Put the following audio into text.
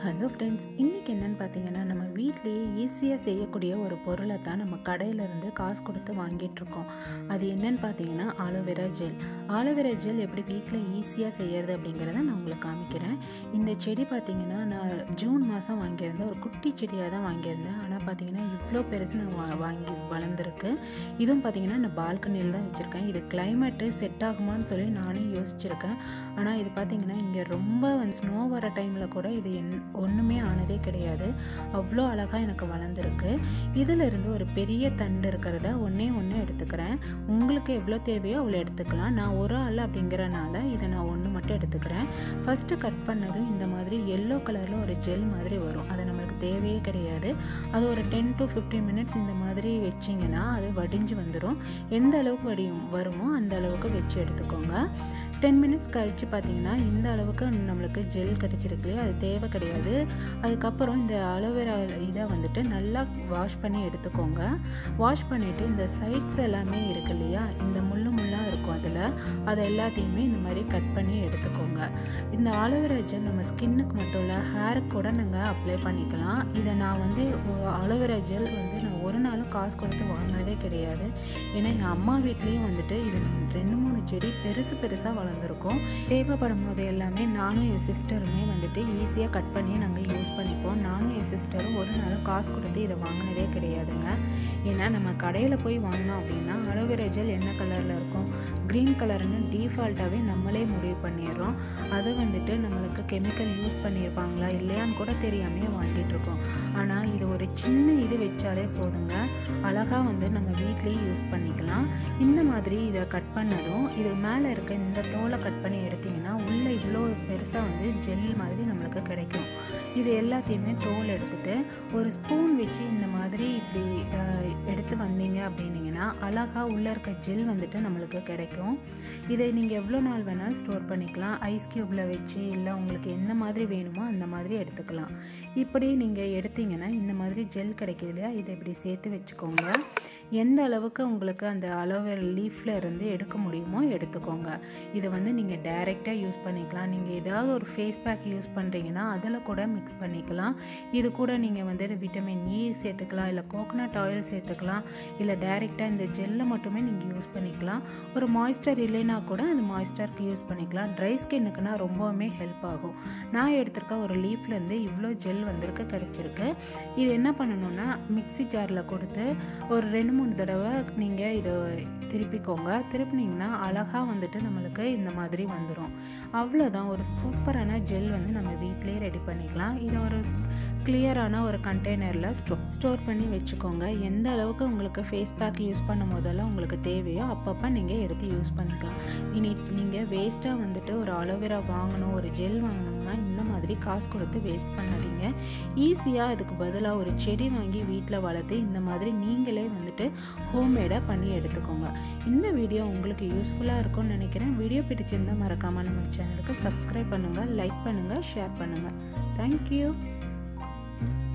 hello friends இன்றைக்கி என்னென்னு பார்த்தீங்கன்னா நம்ம வீட்லேயே ஈஸியாக செய்யக்கூடிய ஒரு பொருளை தான் நம்ம கடையிலேருந்து காசு கொடுத்து வாங்கிட்டுருக்கோம் அது என்னென்னு பார்த்தீங்கன்னா ஆலோவேரா ஜெல் ஆலோவேரா ஜெல் எப்படி வீட்டில் ஈஸியாக செய்யறது அப்படிங்கிறத நான் உங்களுக்கு காமிக்கிறேன் இந்த செடி பார்த்தீங்கன்னா நான் ஜூன் மாதம் வாங்கியிருந்தேன் ஒரு குட்டி செடியாக தான் வாங்கியிருந்தேன் ஆனால் பார்த்தீங்கன்னா இவ்வளோ பெருசு நான் வா வாங்கி வளர்ந்துருக்கு இதுவும் பார்த்தீங்கன்னா நான் பால்கனியில் தான் வச்சுருக்கேன் இது கிளைமேட்டு செட் ஆகுமான்னு சொல்லி நானே யோசிச்சிருக்கேன் ஆனால் இது பார்த்தீங்கன்னா இங்கே ரொம்ப வந்து ஸ்னோ வர டைமில் கூட இது என் ஒன்றுமே ஆனதே கிடையாது அவ்வளோ அழகாக எனக்கு வளர்ந்துருக்கு இதில் இருந்து ஒரு பெரிய தண்டு இருக்கிறத ஒன்றே ஒன்று எடுத்துக்கிறேன் உங்களுக்கு எவ்வளோ தேவையோ அவ்வளோ எடுத்துக்கலாம் நான் ஒரு ஆள் அப்படிங்கிறனால இதை நான் ஒன்று மட்டும் எடுத்துக்கிறேன் ஃபஸ்ட்டு கட் பண்ணதும் இந்த மாதிரி எல்லோ கலரில் ஒரு ஜெல் மாதிரி வரும் அது நம்மளுக்கு தேவையே கிடையாது அது ஒரு டென் டு ஃபிஃப்டீன் மினிட்ஸ் இந்த மாதிரி வச்சிங்கன்னா அது வடிஞ்சு வந்துடும் எந்த அளவுக்கு வடியும் வருமோ அந்த அளவுக்கு வச்சு எடுத்துக்கோங்க டென் மினிட்ஸ் கழித்து பார்த்தீங்கன்னா இந்த அளவுக்கு நம்மளுக்கு ஜெல் கிடச்சிருக்கு அது தேவை கிடையாது அதுக்கப்புறம் இந்த அலோவேரா இதை வந்துட்டு நல்லா வாஷ் பண்ணி எடுத்துக்கோங்க வாஷ் பண்ணிவிட்டு இந்த சைட்ஸ் எல்லாமே இருக்கு இல்லையா இந்த முள்ளு முள்ளாக இருக்கும் அதில் அதை எல்லாத்தையுமே இந்த மாதிரி கட் பண்ணி எடுத்துக்கோங்க இந்த ஆலோவேரா ஜெல் நம்ம ஸ்கின்னுக்கு மட்டும் இல்லை ஹேருக்கு கூட நாங்கள் அப்ளை பண்ணிக்கலாம் இதை நான் வந்து ஆலோவேரா ஜெல் வந்து நான் ஒரு நாளும் காசு கொடுத்து வாங்கினதே கிடையாது ஏன்னா என் அம்மா வீட்லேயும் வந்துட்டு இது ரெண்டு மூணு செடி பெருசு பெருசாக வளர்ந்துருக்கும் தேவைப்படும் போது எல்லாமே நானும் என் சிஸ்டருமே வந்துட்டு ஈஸியாக கட் பண்ணி நாங்கள் யூஸ் பண்ணிப்போம் நானும் என் சிஸ்டரும் ஒரு நாளும் காசு கொடுத்து இதை வாங்கினதே கிடையாதுங்க ஏன்னா நம்ம கடையில் போய் வாங்கினோம் அப்படின்னா அலோவேரா ஜெல் என்ன கலரில் இருக்கும் க்ரீன் கலர்னு டீஃபால்ட்டாகவே நம்மளே முடிவு பண்ணிடுறோம் அது வந்துட்டு நம்மளுக்கு கெமிக்கல் யூஸ் பண்ணியிருப்பாங்களா இல்லையான்னு கூட தெரியாமே வாங்கிட்டு இருக்கோம் ஆனால் இது ஒரு சின்ன இது வச்சாலே போதுங்க அழகாக வந்து நம்ம வீட்லேயே யூஸ் பண்ணிக்கலாம் இந்த மாதிரி இதை கட் பண்ணதும் இது மேலே இருக்க இந்த தோலை கட் பண்ணி எடுத்திங்கன்னா உள்ளே இவ்வளோ பெருசாக வந்து ஜெல் மாதிரி நம்மளுக்கு கிடைக்கும் இது எல்லாத்தையுமே தோல் எடுத்துகிட்டு ஒரு ஸ்பூன் வச்சு இந்த மாதிரி இப்படி எடுத்து வந்தீங்க அப்படின்னீங்கன்னா அழகாக உள்ளே இருக்க ஜெல் வந்துட்டு நம்மளுக்கு கிடைக்கும் இதை நீங்கள் எவ்வளோ நாள் வேணாலும் ஸ்டோர் பண்ணிக்கலாம் ஐஸ் க்யூப்பில் வச்சு இல்லை உங்களுக்கு என்ன மாதிரி வேணுமோ அந்த மாதிரி எடுத்துக்கலாம் இப்படி நீங்கள் எடுத்தீங்கன்னா இந்த மாதிரி ஜெல் கிடைக்கிது இல்லையா இதை இப்படி சேர்த்து வச்சுக்கோங்க எந்த அளவுக்கு உங்களுக்கு அந்த அலோவேரா லீஃபில் இருந்து எடுக்க முடியுமோ எடுத்துக்கோங்க இதை வந்து நீங்கள் டைரெக்டாக யூஸ் பண்ணிக்கலாம் நீங்கள் ஏதாவது ஒரு ஃபேஸ் பேக் யூஸ் பண்ணுறீங்கன்னா அதில் கூட மிக்ஸ் பண்ணிக்கலாம் இது கூட நீங்கள் வந்து விட்டமின் இ சேர்த்துக்கலாம் இல்லை கோகோனட் ஆயில் சேர்த்துக்கலாம் இல்லை டைரெக்டாக இந்த ஜெல்லை மட்டுமே நீங்கள் யூஸ் பண்ணிக்கலாம் ஒரு மாய்ஸ்டர் இல்லைன்னா கூட அந்த மாய்ஸ்டருக்கு யூஸ் பண்ணிக்கலாம் ட்ரை ஸ்கின்னுக்குனா ரொம்பவுமே ஹெல்ப் ஆகும் நான் எடுத்திருக்க ஒரு லீஃப்லேருந்து இவ்வளோ ஜெல் வந்திருக்கு கிடச்சிருக்கு இது என்ன பண்ணணுன்னா மிக்சி ஜாரில் கொடுத்து ஒரு ரெண்டு மூணு தடவை நீங்கள் இதை திருப்பிக்கோங்க திருப்பினீங்கன்னா அழகாக வந்துட்டு நம்மளுக்கு இந்த மாதிரி வந்துடும் அவ்வளோதான் ஒரு சூப்பரான ஜெல் வந்து நம்ம வீட்டிலே ரெடி பண்ணிக்கலாம் இதை ஒரு கிளியரான ஒரு கண்டெய்னரில் ஸ்டோ ஸ்டோர் பண்ணி வச்சுக்கோங்க எந்த அளவுக்கு உங்களுக்கு ஃபேஸ் பேக் யூஸ் பண்ணும் போதெல்லாம் உங்களுக்கு தேவையோ அப்பப்போ நீங்கள் எடுத்து யூஸ் பண்ணிக்கலாம் இனி நீங்கள் வேஸ்ட்டாக வந்துட்டு ஒரு அலோவேரா வாங்கணும் ஒரு ஜெல் வாங்கணும்னா இந்த மாதிரி காசு கொடுத்து வேஸ்ட் பண்ணாதீங்க ஈஸியாக அதுக்கு பதிலாக ஒரு செடி வாங்கி வீட்டில் வளர்த்து இந்த மாதிரி நீங்களே வந்துட்டு ஹோம்மேடாக பண்ணி எடுத்துக்கோங்க இந்த வீடியோ உங்களுக்கு யூஸ்ஃபுல்லாக இருக்கும்னு நினைக்கிறேன் வீடியோ பிடிச்சிருந்தால் மறக்காமல் நம்ம சேனலுக்கு சப்ஸ்கிரைப் பண்ணுங்கள் லைக் பண்ணுங்கள் ஷேர் பண்ணுங்கள் தேங்க்யூ